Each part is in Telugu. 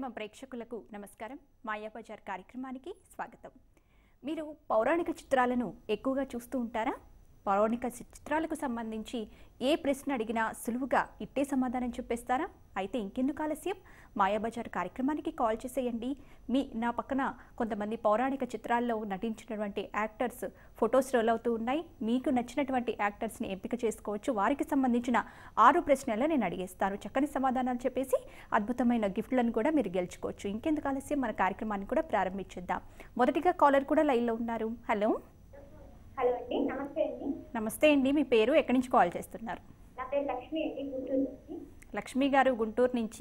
కార్యక్రమం ప్రేక్షకులకు నమస్కారం మాయాబజార్ కార్యక్రమానికి స్వాగతం మీరు పౌరాణిక చిత్రాలను ఎక్కువగా చూస్తూ ఉంటారా పౌరాణిక చిత్రాలకు సంబంధించి ఏ ప్రశ్న అడిగినా సులువుగా ఇట్టే సమాధానం చెప్పేస్తారా అయితే ఇంకెందుకు ఆలస్యం మాయాబజార్ కార్యక్రమానికి కాల్ చేసేయండి మీ నా పక్కన కొంతమంది పౌరాణిక చిత్రాల్లో నటించినటువంటి యాక్టర్స్ ఫొటోస్ రోల్ అవుతూ ఉన్నాయి మీకు నచ్చినటువంటి యాక్టర్స్ని ఎంపిక చేసుకోవచ్చు వారికి సంబంధించిన ఆరు ప్రశ్నలు నేను అడిగేస్తాను చక్కని సమాధానాలు చెప్పేసి అద్భుతమైన గిఫ్ట్లను కూడా మీరు గెలుచుకోవచ్చు ఇంకెందుకు ఆలస్యం మన కార్యక్రమాన్ని కూడా ప్రారంభించేద్దాం మొదటిగా కాలర్ కూడా లైన్లో ఉన్నారు హలో హలో అండి నమస్తే అండి నమస్తే అండి మీ పేరు ఎక్కడి నుంచి కాల్ చేస్తున్నారు నా పేరు లక్ష్మి అండి గుంటూరు నుంచి లక్ష్మి గారు గుంటూరు నుంచి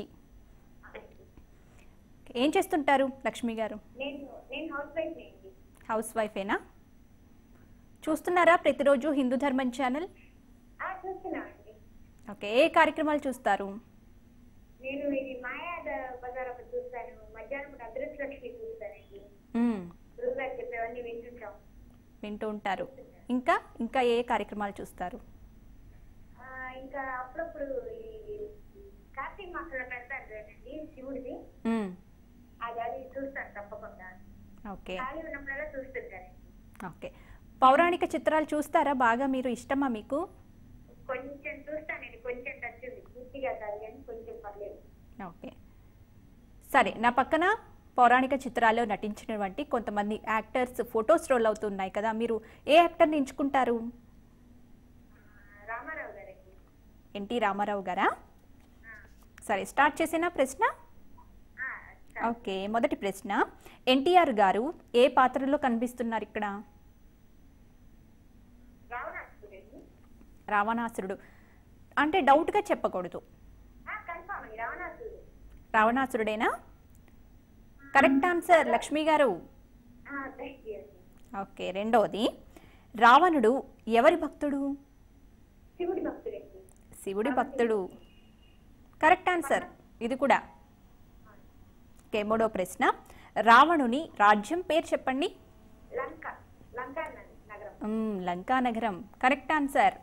ఏం చేస్తుంటారు లక్ష్మి గారు నేను నేను హౌస్ వైఫ్ అండి హౌస్ వైఫేనా చూస్తున్నారా ప్రతిరోజు హిందూ ధర్మం ఛానల్ ఆ చూస్తున్నా అండి ఓకే ఏ కార్యక్రమాలు చూస్తారు నేను ఇది మాయా ద- బజార్ ఒకటి చూస్తాను మధ్యాహ్నం పూట అదృష్ట లక్ష్మి చూస్తానండి మ్మ్, గురుగారు చెప్పేవన్నీ వింటుంటాం వింటూ ఉంటారు ఇంకా ఇంకా ఏ కార్యక్రమాలు చూస్తారు ఆ, ఇంకా అప్పుడప్పుడు ఈ కార్తీక మాసంలో పెడతారు కదండి శివుడిది మ్మ్, అది అది చూస్తాను తప్పకుండా ఓకే ఖాళీ ఉన్నప్పుడల్లా చూస్తుంటాను ఓకే పౌరాణిక చిత్రాలు చూస్తారా బాగా మీరు ఇష్టమా మీకు కొంచెం చూస్తానండి కొంచెం టచ్ ఉంది పూర్తిగా కాదు కానీ కొంచెం పర్లేదు ఓకే సరే నా పక్కన పౌరాణిక చిత్రాల్లో నటించినటువంటి కొంతమంది యాక్టర్స్ ఫొటోస్ రోల్ అవుతున్నాయి కదా మీరు ఏ యాక్టర్ని ఎంచుకుంటారు ఆ, రామారావు గారండి ఎన్టీ రామారావు గారా ఆ, సరే స్టార్ట్ చేసిన ప్రశ్న ఆ, ఓకే మొదటి ప్రశ్న ఎన్టీఆర్ గారు ఏ పాత్రలో కనిపిస్తున్నారు ఇక్కడ రావణాసురుడండి రావణాసురుడు అంటే డౌట్గా చెప్పకూడదు కన్ఫామ్ అండి రావణాసురుడు రావణాసురుడేనా కరెక్ట్ ఆన్సర్ లక్ష్మి గారు థ్యాంక్ యూ అండి ఓకే రెండవది రావణుడు ఎవరి భక్తుడు శివుడి భక్తుడండి శివుడి భక్తుడు కరెక్ట్ ఆన్సర్ ఇది కూడా ఓకే మూడో ప్రశ్న రావణుని రాజ్యం పేరు చెప్పండి లంక లంక నగ- నగరం మ్మ్, లంకా నగరం కరెక్ట్ ఆన్సర్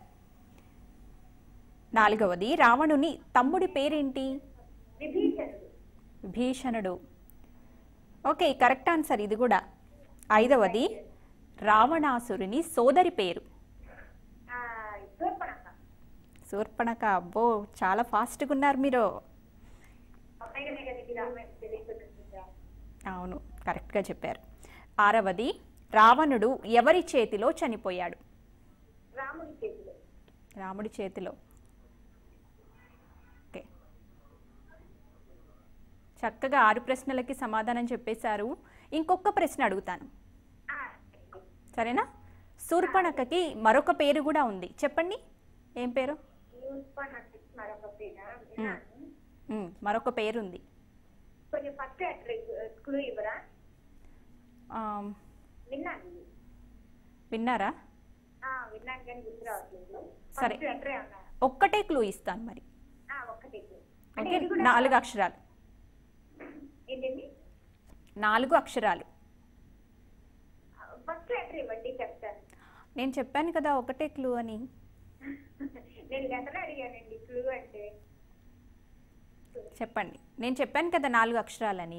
నాలుగవది రావణుని తమ్ముడి పేరేంటి విభీషణుడు విభీషణుడు ఓకే కరెక్ట్ ఆన్సర్ ఇది కూడా ఐదవది రావణాసురుని సోదరి పేరు ఆ, శూర్పణఖ శూర్పణక అబ్బో చాలా ఫాస్ట్గా ఉన్నారు మీరు పైగానే కదండి రామాయణం తెలియకుండా అవును కరెక్ట్గా చెప్పారు ఆరవది రావణుడు ఎవరి చేతిలో చనిపోయాడు రాముడి చేతిలో రాముడి చేతిలో ఓకే చక్కగా ఆరు ప్రశ్నలకి సమాధానం చెప్పేశారు ఇంకొక ప్రశ్న అడుగుతాను ఆ, సరేనా శూర్పణకకి మరొక పేరు కూడా ఉంది చెప్పండి ఏం పేరు శూర్పణఖ మరొక పేరా విన్నాను. మ్, మరొక పేరు ఉంది కొంచెం ఫస్ట్ అడ్రస్ క్లూ ఇవ్వరా ఆ, విన్నాను ఇది. విన్నారా ఆ, విన్నాను కానీ గుర్తు రావట్లేదు సరే. ఫస్ట్ అడ్రస్ అన్నా ఒక్కటే క్లూ ఇస్తాను మరి ఆ, ఒక్కటే clue. అంటే ఓకే ఇది కూడా నాలుగు అక్షరాలు ఏంటండి నాలుగు అక్షరాలు ఫస్ట్ లెటర్ ఇవ్వండి చెప్తాను నేను చెప్పాను కదా ఒకటే క్లూ అని నేను లెటర్ అడిగానండి క్లూ అంటే చెప్పండి నేను చెప్పాను కదా నాలుగు అక్షరాలని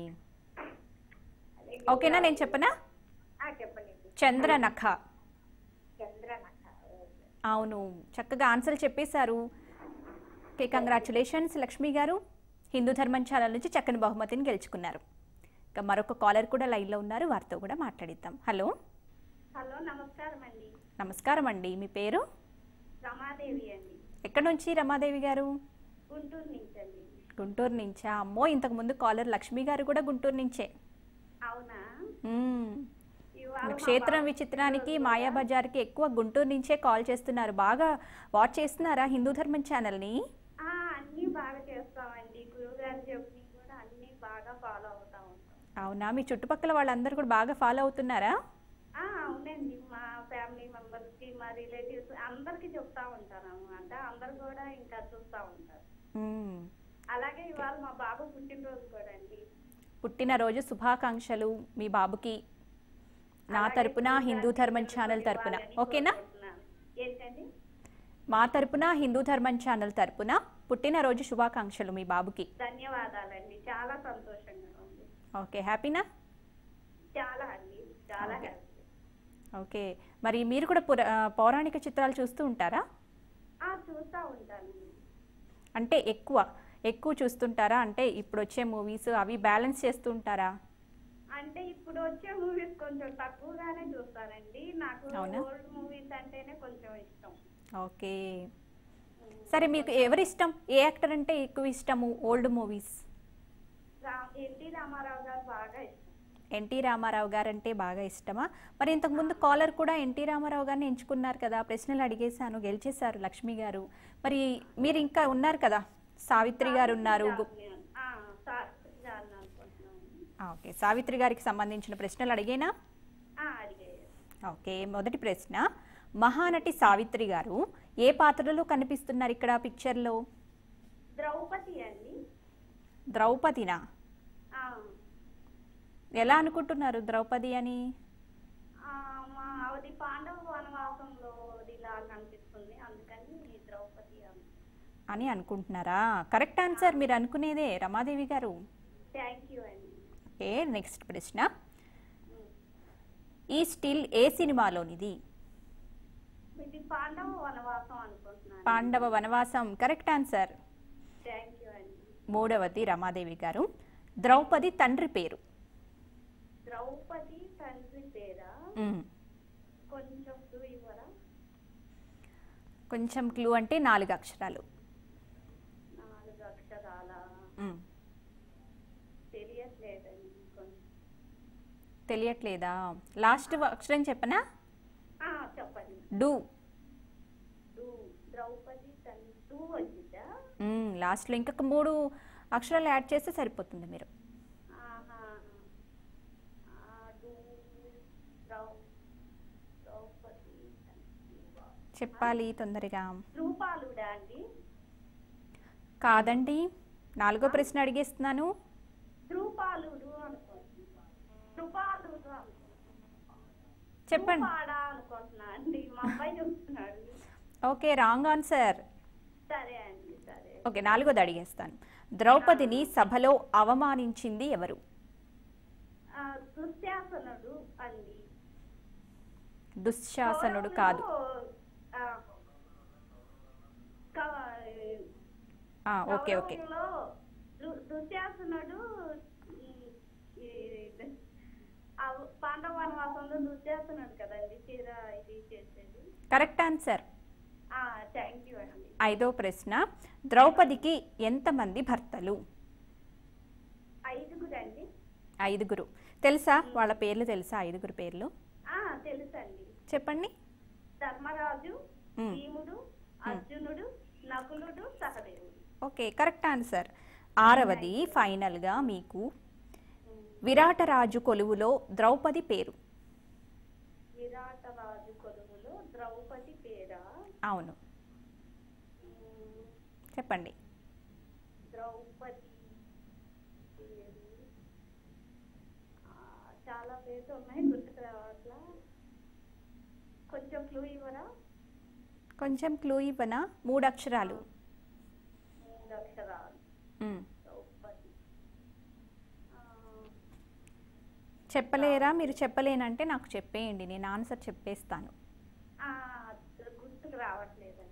అదే ఓకేనా నేను చెప్పనా ఆ, చెప్పండి చంద్రనఖ చంద్రనఖ ఓకే. అవును చక్కగా ఆన్సర్ చెప్పేశారు ఓకే కంగ్రాచులేషన్స్ లక్ష్మి గారు హిందూ ధర్మం ఛానల్ నుంచి చక్కని బహుమతిని గెలుచుకున్నారు ఇక మరొక కాలర్ కూడా లైన్లో ఉన్నారు వారితో కూడా మాట్లాడిద్దాం హలో హలో నమస్కారం అండి నమస్కారం అండి మీ పేరు రమాదేవి అండి ఎక్కడి నుంచి రమాదేవి గారు గుంటూరు నుంచి అండి గుంటూరు నుంచా అమ్మో ఇంతకు ముందు కాలర్ లక్ష్మి గారు కూడా గుంటూరు నుంచే అవునా మ్మ్. ఇవాళ మన మా క్షేత్రం బాబు విచిత్రానికి పుట్టినరోజు మాయా కదా. బజార్కి ఎక్కువ గుంటూరు నుంచే కాల్ చేస్తున్నారు బాగా వాచ్ చేస్తున్నారా హిందూ ధర్మం ఛానల్ని ఆ, అన్నీ బాగా చేస్తామండి గురువు గారు చెప్పి కూడా అన్నీ బాగా ఫాలో అవుతా ఉంటాం అవునా మీ చుట్టుపక్కల వాళ్ళందరూ కూడా బాగా ఫాలో అవుతున్నారా ఆ, అవునండి మా ఫ్యామిలీ మెంబర్స్ కి మా రిలేటివ్స్ అందరికి చెప్తా ఉంటాను అనమాట అందరు కూడా ఇంకా చూస్తా ఉంటారు మ్మ్. అలాగే ఇవాళ మా బాబు పుట్టినరోజు కూడా అండి పుట్టినరోజు శుభాకాంక్షలు మీ బాబుకి నా అలాగే తరపున గురువు హిందూ గారికి ధర్మం పుట్టినరోజు ఛానల్ తరపున ఇవ్వాలని ఓకేనా కోరుకుంటున్నాను. ఏంటండి మా తరపున హిందూ ధర్మం ఛానల్ తరపున పుట్టినరోజు శుభాకాంక్షలు మీ బాబుకి ధన్యవాదాలండి చాలా సంతోషంగా ఓకే హ్యాపీనా చాలా అండి చాలా Okay. హ్యాపీ ఓకే మరి మీరు కూడా పుర ఆ, పౌరాణిక చిత్రాలు చూస్తూ ఉంటారా ఆ, చూస్తా ఉంటాను అంటే ఎక్కువ ఎక్కువ చూస్తుంటారా అంటే ఇప్పుడు వచ్చే మూవీస్ అవి బ్యాలెన్స్ చేస్తూ ఉంటారా అంటే ఇప్పుడు వచ్చే మూవీస్ కొంచెం తక్కువగానే చూస్తానండి నాకు అవునా? ఓల్డ్ మూవీస్ అంటేనే కొంచెం ఇష్టం ఓకే సరే మీకు ఎవరి ఇష్టం ఏ యాక్టర్ అంటే ఎక్కువ ఇష్టము old movies Ram NT Ramarao garu బాగా ఇష్టం ఎన్టీ రామారావు గారు అంటే బాగా ఇష్టమా మరి ఇంతకుముందు కాలర్ కూడా ఎన్టీ రామారావు గారిని ఎంచుకున్నారు కదా ప్రశ్నలు అడిగేశాను గెలిచేశారు లక్ష్మి గారు మరి మీరు ఇంకా ఉన్నారు కదా సావిత్రి గారు ఉన్నారు గు- ఆ, శాస్త్రి గారిని అనుకుంటున్నాను ఆ, ఓకే సావిత్రి గారికి సంబంధించిన ప్రశ్నలు అడిగేనా ఆ, అడిగేది ఓకే మొదటి ప్రశ్న మహానటి సావిత్రి గారు ఏ పాత్రలో కనిపిస్తున్నారు ఇక్కడ పిక్చర్లో ద్రౌపది అండి ద్రౌపదినా ఆ, ఎలా అనుకుంటున్నారు ద్రౌపది అని ఆ, మా ఆవిడ పాండవ వనవాసంలో ఇలా కనిపిస్తుంది అందుకని ద్రౌపది అని అని అనుకుంటున్నారా కరెక్ట్ ఆన్సర్ మీరు అనుకునేదే రమాదేవి గారు థ్యాంక్ యూ అండి ఓకే నెక్స్ట్ ప్రశ్న ఈ స్టిల్ ఏ సినిమాలోనిది ఇది పాండవ వనవాసం అనుకుంటున్నాను పాండవ వనవాసం కరెక్ట్ ఆన్సర్ థ్యాంక్ యూ అండి మూడవది రమాదేవి గారు ద్రౌపది తండ్రి పేరు ద్రౌపది తండ్రి పేరా మ్మ్. కొంచెం clue ఇవ్వరా కొంచెం క్లూ అంటే నాలుగు అక్షరాలు నాలుగు అక్షరాల మ్మ్. తెలియట్లేదండి కొంచెం తెలియట్లేదా లాస్ట్ అక్షరం చెప్పనా ఆ, చెప్పండి డు డు ద్రౌపది తండ్రి టూ వచ్చిందా మ్మ్. లాస్ట్లో ఇంకొక మూడు అక్షరాలు యాడ్ చేస్తే సరిపోతుంది మీరు ఆహా. ఆ, డు ద్రౌ ద్రౌపది తండ్రి. చెప్పాలి తొందరగా రూపాలుడా అండి కాదండి నాలుగో ప్రశ్న అడిగేస్తున్నాను ధ్రుపాలుడు అనుకుంటున్నా ధ్రుపాలుడు అనుకుంటున్నా చెప్పండి ధ్రుపాడా అనుకుంటున్నా అండి మా అబ్బాయి చెప్తున్నాడు ఓకే రాంగ్ ఆన్సర్ సరే అండి సరే ఓకే నాలుగోది అడిగేస్తాను ద్రౌపదిని సభలో అవమానించింది ఎవరు ఆ, దుశ్శాసనుడు అండి దుశ్శాసనుడు కాదు ఆ, క- ఆ, ఓకే ఓకే కౌరవులలో దు- దుశ్శాసనుడు ఈ- ఈ- ఆ పాండవ వనవాసంలో దుశ్శాసనుడు కదండి చీర ఇది చేసేది కరెక్ట్ ఆన్సర్ థ్యాంక్ యూ అండి ఐదో ప్రశ్న ద్రౌపదికి ఎంతమంది భర్తలు ఐదుగురు అండి ఐదుగురు తెలుసా వాళ్ళ పేర్లు తెలుసా ఐదుగురు పేర్లు ఆ, తెలుసండి చెప్పండి ధర్మరాజు మ్. భీముడు అర్జునుడు నకులుడు సహదేవుడు ఓకే కరెక్ట్ ఆన్సర్ ఆరవది ఫైనల్గా మీకు విరాటరాజు కొలువులో ద్రౌపది పేరు విరాట రాజు కొలువులో ద్రౌపది పేరా అవును మ్, చెప్పండి ద్రౌపది పేరు ఆ, చాలా పేర్లు ఉన్నాయి గుర్తుకు రావట్లా కొంచెం క్లూ ఇవ్వరా కొంచెం క్లూ ఇవ్వనా మూడు అక్షరాలు మూడు అక్షరాలు మ్. ద్రౌపది ఆ, చెప్పలేరా మీరు చెప్పలేనంటే నాకు చెప్పేయండి నేను ఆన్సర్ చెప్పేస్తాను ఆ, గుర్తుకు రావట్లేదండి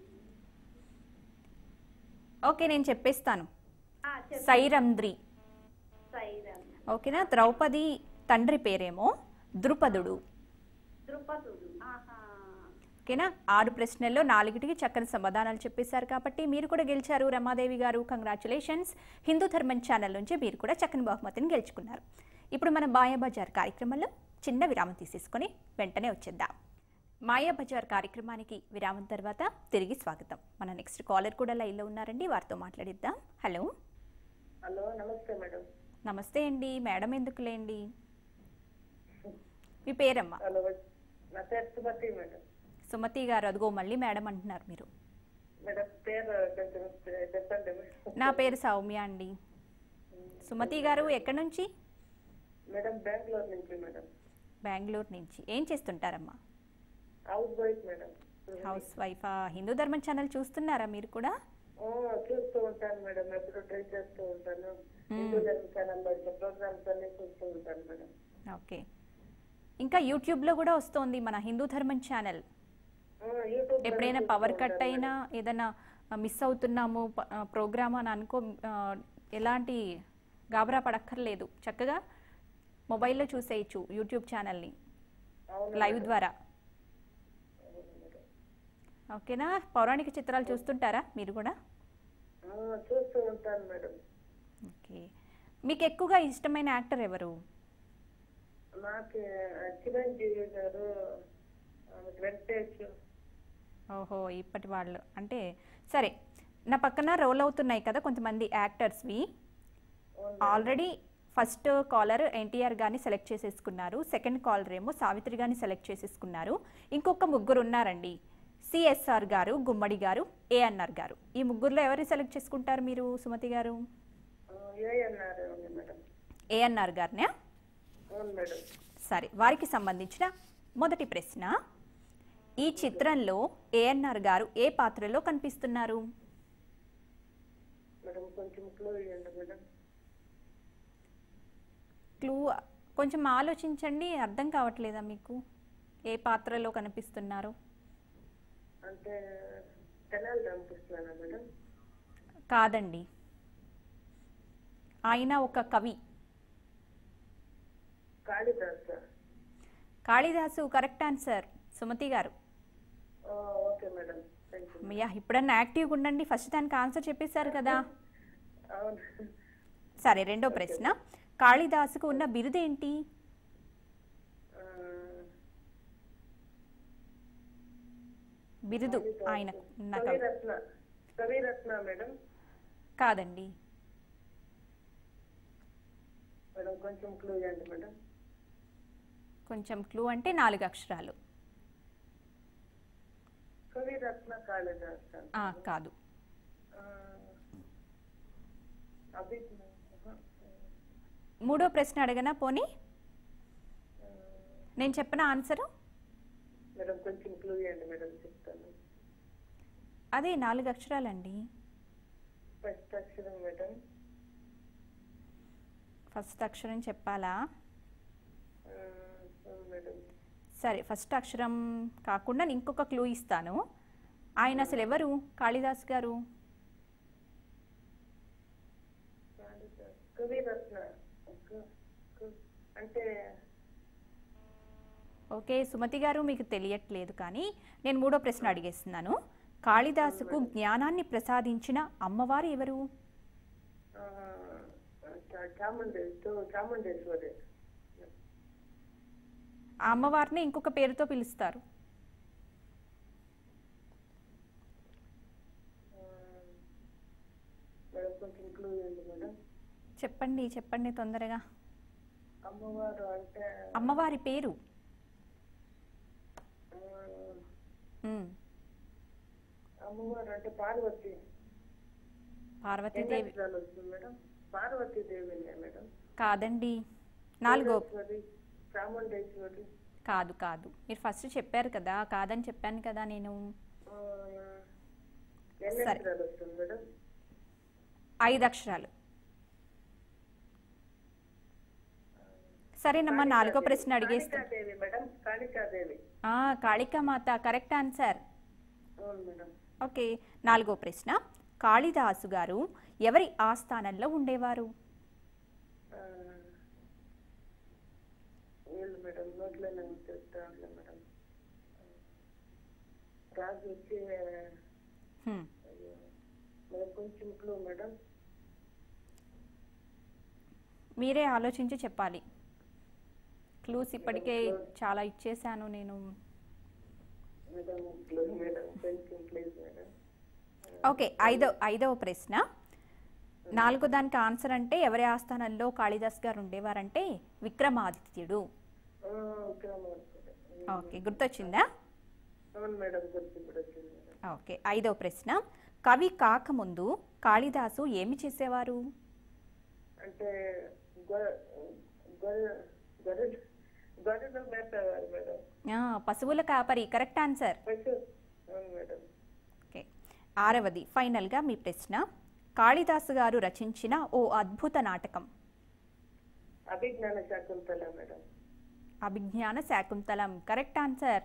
ఓకే నేను చెప్పేస్తాను ఆ, చెప్పండి. సైరంధ్రి సైరన్ ఓకేనా ద్రౌపది తండ్రి పేరేమో ద్రుపదుడు ద్రుపదుడు ఆహా ఓకేనా ఆరు ప్రశ్నల్లో నాలుగిటికి చక్కని సమాధానాలు చెప్పేశారు కాబట్టి మీరు కూడా గెలిచారు రమాదేవి గారు కంగ్రాచులేషన్స్ హిందూ ధర్మం ఛానల్ నుంచి మీరు కూడా చక్కని బహుమతిని గెలుచుకున్నారు ఇప్పుడు మన మాయాబజార్ కార్యక్రమంలో చిన్న విరామం తీసేసుకొని వెంటనే వచ్చేద్దాం మాయాబజార్ కార్యక్రమానికి విరామం తర్వాత తిరిగి స్వాగతం మన నెక్స్ట్ కాలర్ కూడా లైన్లో ఉన్నారండి వారితో మాట్లాడిద్దాం hello hello namaste madam namaste అండి మేడం ఎందుకులేండి మీ పేరమ్మా హలో నా పేరు సుమతి మేడం సుమతి గారు అదిగో మళ్ళీ మేడం అంటున్నారు మీరు మేడం పేరు కొంచెం చెప్పండి మేడం నా పేరు సౌమ్య అండి సుమతి గారు ఎక్కడి నుంచి మేడం బెంగళూరు నుంచి మేడం బెంగళూరు నుంచి ఏం చేస్తుంటారమ్మా హౌస్ వైఫ్ మేడం హౌస్ వైఫా హిందూ ధర్మం ఛానల్ చూస్తున్నారా మీరు కూడా ఓ, చూస్తూ ఉంటాను మేడం ఎప్పుడు ట్రై చేస్తూ ఉంటాను హిందూ ధర్మ ఛానల్ వచ్చే ప్రోగ్రామ్స్ అన్ని చూస్తూ ఉంటాను మేడం ఓకే ఇంకా యూట్యూబ్లో కూడా వస్తోంది మన హిందూ ధర్మం ఛానల్ ఓ, యూట్యూబ్ ఎప్పుడైనా చూస్తూ పవర్ కట్ ఉంటాను అయినా ఏదైనా మిస్ అవుతున్నాము ప్రోగ్రామ్ అని అనుకో ఆ, ఎలాంటి గాబరా పడక్కర్లేదు చక్కగా మొబైల్లో చూసేయచ్చు యూట్యూబ్ ఛానల్ని అవును లైవ్ మేడం. ద్వారా అవును మేడం. ఓకేనా పౌరాణిక చిత్రాలు చూస్తుంటారా మీరు కూడా ఆ, చూస్తూ ఉంటాను మేడం ఓకే మీకు ఎక్కువగా ఇష్టమైన యాక్టర్ ఎవరు నాకు ఆ, చిరంజీవి గారు ఆ, వెంకటేష్ ఓహో ఇప్పటి వాళ్ళు అంటే సరే నా పక్కన రోల్ అవుతున్నాయి కదా కొంతమంది యాక్టర్స్వి అవును ఆల్రెడీ ఫస్ట్ కాలర్ ఎన్టీఆర్ గారిని సెలెక్ట్ చేసేసుకున్నారు సెకండ్ కాలర్ ఏమో సావిత్రి గారిని సెలెక్ట్ చేసేసుకున్నారు ఇంకొక ముగ్గురు ఉన్నారండి సిఎస్ఆర్ గారు గుమ్మడి గారు ఏఎన్ఆర్ గారు ఈ ముగ్గురులో ఎవరిని సెలెక్ట్ చేసుకుంటారు మీరు సుమతి గారు ఆ, ఏఎన్ఆర్ ఉంది మేడం ఏఎన్ఆర్ గారినే అవును మేడం సరే వారికి సంబంధించిన మొదటి ప్రశ్న ఈ చిత్రంలో ఏఎన్ఆర్ గారు ఏ పాత్రలో కనిపిస్తున్నారు మేడం కొంచెం క్లో ఇవ్వండి మేడం క్లూ కొంచెం ఆలోచించండి అర్థం కావట్లేదా మీకు ఏ పాత్రలో కనిపిస్తున్నారు అంటే తెనాలి రామకృష్ణ మేడం కాదండి ఆయన ఒక కవి కాళిదాస కాళిదాసు కరెక్ట్ ఆన్సర్ సుమతి గారు ఆ, ఓకే మేడం థ్యాంక్ యూ అమ్మయ్య ఇప్పుడన్నా యాక్టివ్గా ఉండండి ఫస్ట్ దానికి ఆన్సర్ చెప్పేశారు కదా అవును సరే రెండో ప్రశ్న కాళిదాసుకు ఉన్న బిరుదేంటి ఆ, బిరుదు కాళిదాసు. ఆయన ఉన్న కవి కవిరత్న కవిరత్న మేడం కాదండి మేడం కొంచెం క్లూ ఇవ్వండి మేడం కొంచెం క్లూ అంటే నాలుగు అక్షరాలు కవిరత్న కాళిదాస ఆ, కాదు ఆ, అభి ఆహా. మూడో ప్రశ్న అడగనా పోనీ ఆ, నేను చెప్పిన ఆన్సరు మేడం కొంచెం క్లూ ఇవ్వండి మేడం చెప్తాను అదే నాలుగు అక్షరాలండి ఫస్ట్ అక్షరం మేడం ఫస్ట్ అక్షరం చెప్పాలా ఆ, అవును మేడం సరే ఫస్ట్ అక్షరం కాకుండా నేను ఇంకొక క్లూ ఇస్తాను ఆయన అసలు ఎవరు కాళిదాస్ గారు కాళిదాస్ కవిరత్న క- క- అంటే ఓకే సుమతి గారు మీకు తెలియట్లేదు కానీ నేను మూడో ప్రశ్న అడిగేస్తున్నాను కాళిదాసుకు జ్ఞానాన్ని ప్రసాదించిన అమ్మవారు ఎవరు ఆ, చా- చాముండే చో- చాముండేశ్వరి ఆ అమ్మవారిని ఇంకొక పేరుతో పిలుస్తారు ఆ, మేడం కొంచెం క్లూ ఇవ్వండి మేడం చెప్పండి చెప్పండి తొందరగా అమ్మవారు అంటే అమ్మవారి పేరు ఆ, ఉమ్, అమ్మవారు అంటే పార్వతి పార్వతీదేవి ఎన్ని వస్తుంది మేడం పార్వతీదేవినే మేడం కాదండి నాలుగో చాముండేశ్వరి చాముండేశ్వరి కాదు కాదు మీరు ఫస్ట్ చెప్పారు కదా కాదని చెప్పాను కదా నేను ఆ, ఎన్ని సరే. అక్షరాలు వస్తుంది మేడం ఐదు అక్షరాలు సరేనమ్మా నాలుగో ప్రశ్న అడిగేస్తా కాళికాదేవి మేడం కాళికాదేవి ఆ, కాళికామాత కరెక్ట్ ఆన్సర్ అవును మేడం ఓకే నాలుగో ప్రశ్న కాళిదాసు గారు ఎవరి ఆస్థానంలో ఉండేవారు ఆ, వీళ్ళు మేడం నోట్లోనే చెప్తా ఉంటా మేడం రాజు వచ్చి హ్మ్. అయ్యో, మేడం కొంచెం క్లూ మేడం మీరే ఆలోచించి చెప్పాలి క్లూస్ ఇప్పటికే చాలా ఇచ్చేసాను నేను మేడం క్లూ మేడం కొంచెం ప్లీజ్ మేడం ఓకే ఐదో ఐదవ ప్రశ్న నాలుగో దానికి ఆన్సర్ అంటే ఎవరి ఆస్థానంలో కాళిదాస్ గారు ఉండేవారంటే విక్రమాదిత్యుడు ఆ, విక్రమార్కుడు. ఓకే గుర్తొచ్చిందా అవును మేడం గుర్తు ఇప్పుడు వచ్చింది మేడం ఓకే ఐదవ ప్రశ్న కవి కాకముందు కాళిదాసు ఏమి చేసేవారు అంటే గొ- గొర్రె గొర్రెలు గొర్రెలు మేపేవారు మేడం ఆ, పశువుల కాపరి కరెక్ట్ ఆన్సర్ పశు అవును మేడం ఓకే ఆరవది ఫైనల్గా మీ ప్రశ్న కాళిదాసు గారు రచించిన ఓ అద్భుత నాటకం అభిజ్ఞాన Shakuntala madam Abhijnana Shakuntalam correct answer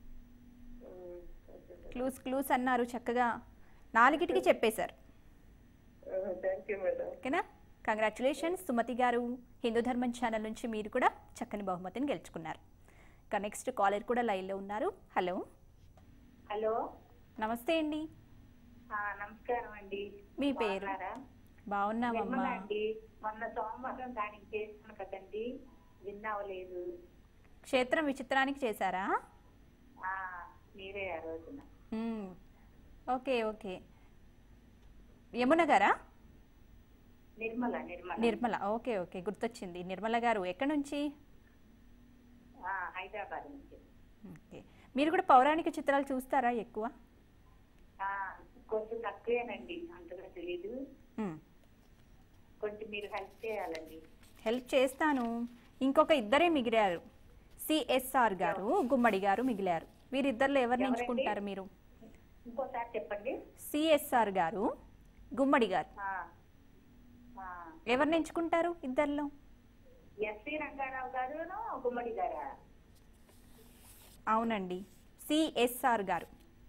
clues clues అన్నారు చక్కగా నాలుగిటికి చెప్పేశారు థ్యాంక్ యూ మేడం ఓకేనా కంగ్రాచులేషన్స్ సుమతి గారు హిందూ ధర్మం ఛానల్ నుంచి మీరు కూడా చక్కని బహుమతిని గెలుచుకున్నారు ఇక నెక్స్ట్ కాలర్ కూడా లైన్లో ఉన్నారు హలో హలో నమస్తే అండి ఆ, నమస్కారం అండి మీ పేరు? బాగున్నారా? బాగున్నామమ్మా నిర్మల అండి మొన్న సోమవారం దానికి చేసాను కదండి విన్నావలేదు క్షేత్రం విచిత్రానికి చేశారా ఆ, మీరే ఆ రోజున మ్మ్. ఓకే ఓకే యమున గారా నిర్మల నిర్మల నిర్మల ఓకే ఓకే గుర్తొచ్చింది నిర్మల గారు ఎక్కడి నుంచి ఆ, హైదరాబాద్ నుంచి ఓకే మీరు కూడా పౌరాణిక చిత్రాలు చూస్తారా ఎక్కువ ఆ, కొంచెం తక్కువేనండి అంతగా తెలీదు మ్మ్. కొంచెం మీరు హెల్ప్ చేయాలండి హెల్ప్ చేస్తాను ఇంకొక ఇద్దరే మిగిలారు సిఎస్ఆర్ గారు గుమ్మడి గారు మిగిలారు వీరిద్దరిలో ఎవరిని ఎవరండి? ఎంచుకుంటారు మీరు ఇంకోసారి చెప్పండి సిఎస్ఆర్ గారు గుమ్మడి గారు ఆ, ఆ, ఎవరిని ఎంచుకుంటారు ఇద్దరిలో ఎస్వి రంగారావు గారును గుమ్మడి గారా అవునండి సిఎస్ఆర్ గారు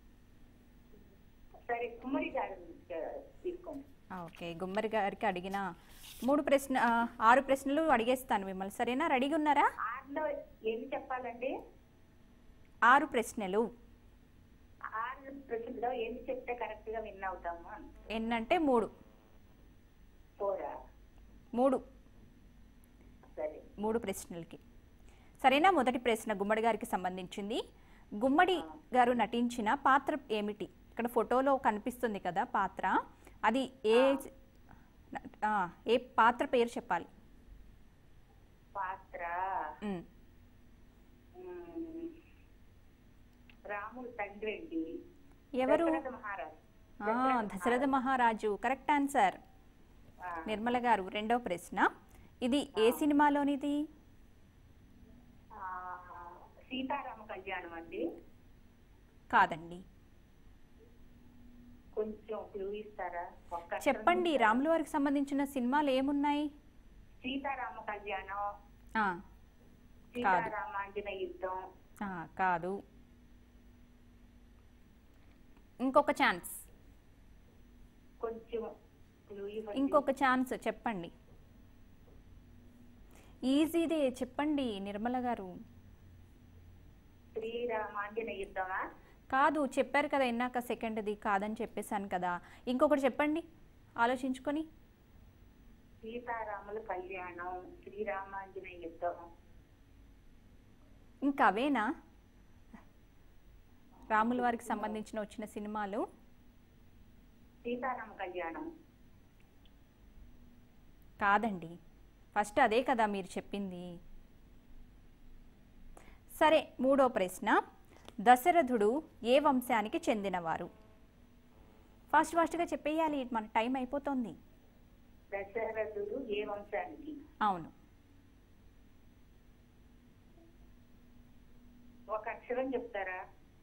సరే గుమ్మడి గారు ఆ, తీసుకోండి ఆ, ఓకే గుమ్మడి గారికి అడిగిన మూడు ప్రశ్న ఆ, ఆరు ప్రశ్నలు అడిగేస్తాను మిమ్మల్ని సరేనా రెడీగా ఉన్నారా ఆరులో ఏమి చెప్పాలండి ఆరు ప్రశ్నలు ఆరు ప్రశ్నలో ఏమి చెప్తే కరెక్ట్ గా విన్ అవుతాము అని. ఎన్నంటే మూడు ఫోరా మూడు సరే మూడు ప్రశ్నలకి సరేనా మొదటి ప్రశ్న గుమ్మడి గారికి సంబంధించింది గుమ్మడి గారు నటించిన పాత్ర ఏమిటి ఇక్కడ ఫోటోలో కనిపిస్తుంది కదా పాత్ర అది ఏ ఆ, ఏ పాత్ర పేరు చెప్పాలి పాత్ర ఉమ్, మ్మ్, రాముడు తండ్రి అండి ఎవరు దశరథ మహారాజు ఆ, దశరథ మహారాజు కరెక్ట్ ఆన్సర్ ఆ, నిర్మల గారు రెండవ ప్రశ్న ఇది ఏ సినిమాలోనిది ఆ, సీతారామ కళ్యాణం అండి కాదండి కొంచెం క్లూ ఇస్తారా ఒక్క అక్షరం చెప్పండి ఇస్తారా? రాముల వారికి సంబంధించిన సినిమాలు ఏమున్నాయి సీతారామ కళ్యాణం ఆ, సీతారామాంజన యుద్ధం ఆ, కాదు ఇంకొక ఛాన్స్ కొంచెం క్లూ ఇవ్వండి ఇంకొక ఛాన్స్ చెప్పండి ఈజీదే చెప్పండి నిర్మల గారు శ్రీరామాంజన యుద్ధమా కాదు చెప్పారు కదా ఇందాక సెకండ్ది కాదని చెప్పేశాను కదా ఇంకొకటి చెప్పండి ఆలోచించుకొని సీతారాముల కళ్యాణం శ్రీరామాంజన యుద్ధం ఇంకా అవేనా రాముల వారికి సంబంధించిన వచ్చిన సినిమాలు సీతారామ కళ్యాణం కాదండి ఫస్ట్ అదే కదా మీరు చెప్పింది సరే మూడో ప్రశ్న దశరథుడు ఏ వంశానికి చెందినవారు ఫాస్ట్ ఫాస్ట్గా చెప్పేయాలి మన టైం అయిపోతుంది దశరథుడు ఏ వంశానికి అవును ఒక అక్షరం చెప్తారా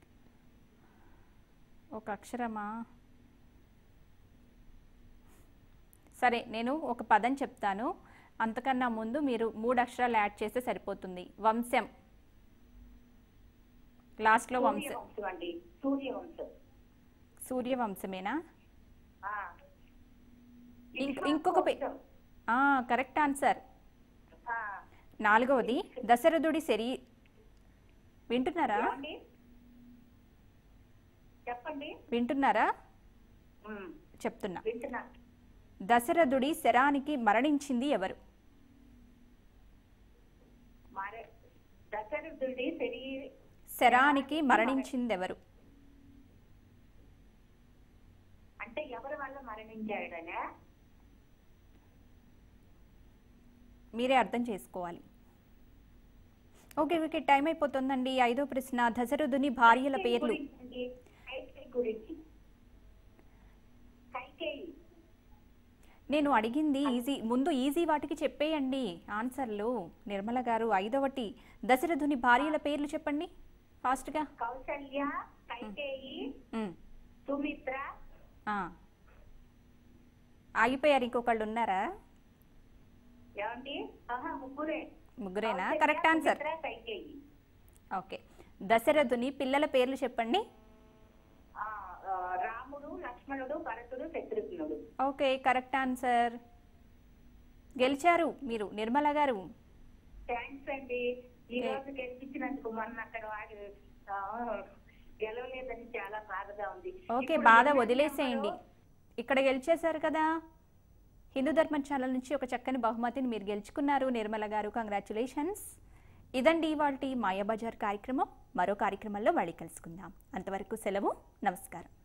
ఒక అక్షరమా సరే నేను ఒక పదం చెప్తాను అంతకన్నా ముందు మీరు మూడు అక్షరాలు యాడ్ చేస్తే సరిపోతుంది వంశం లాస్ట్లో వంశం సూర్యవంశం అండి సూర్యవంశం సూర్యవంశమేనా ఆ. ఇంక్- ఇంకొక పే- వంశం. ఆ, కరెక్ట్ ఆన్సర్ ఆ. నాలుగవది దశరథుడి శరీ వింటున్నారా ఏమండి? చెప్పండి వింటున్నారా ఉమ్, చెప్తున్నా వింటున్నా దశరథుడి శరానికి మరణించింది ఎవరు మరే దశరథుడి శరీర శరానికి మరణించింది ఎవరు అంటే ఎవరి వల్ల మరణించాడనే మీరే అర్థం చేసుకోవాలి ఓకే ఓకే టైం అయిపోతుందండి ఐదో ప్రశ్న దశరథుని భార్యల కైకేయి పేర్లు గురించి అండి. కైకేయి గురించి కైకేయి నేను అడిగింది ఈజీ ముందు ఈజీ వాటికి చెప్పేయండి ఆన్సర్లు నిర్మల గారు ఐదవటి దశరథుని భార్యల పేర్లు చెప్పండి ఫాస్ట్గా కౌసల్య కైకేయి ఉమ్, సుమిత్ర ఆ. ఆగిపోయారు ఇంకొకళ్ళు ఉన్నారా ఏమండి ఆహా ముగ్గురే ముగ్గురేనా Kausalya, correct answer Sumitra, Kaikeyi okay దశరథుని పిల్లల పేర్లు చెప్పండి ఆ, ఆ, రాముడు లక్ష్మణుడు భరతుడు శత్రుఘ్నుడు ఓకే కరెక్ట్ ఆన్సర్ గెలిచారు మీరు నిర్మల గారు థ్యాంక్స్ అండి ఈ రోజు గెలిపించినందుకు మొన్న అక్కడ వాడు ఆ, గెలవలేదని చాలా బాధగా ఉంది ఓకే ఇప్పుడు బాధ ఎనిమిది వదిలేసేయండి నెంబరు- ఇక్కడ గెలిచేశారు కదా హిందూ ధర్మం ఛానల్ నుంచి ఒక చక్కని బహుమతిని మీరు గెలుచుకున్నారు నిర్మల గారు కంగ్రాచులేషన్స్ ఇదండి ఇవాళ మాయాబజార్ కార్యక్రమం మరో కార్యక్రమంలో మళ్ళీ కలుసుకుందాం అంతవరకు సెలవు నమస్కారం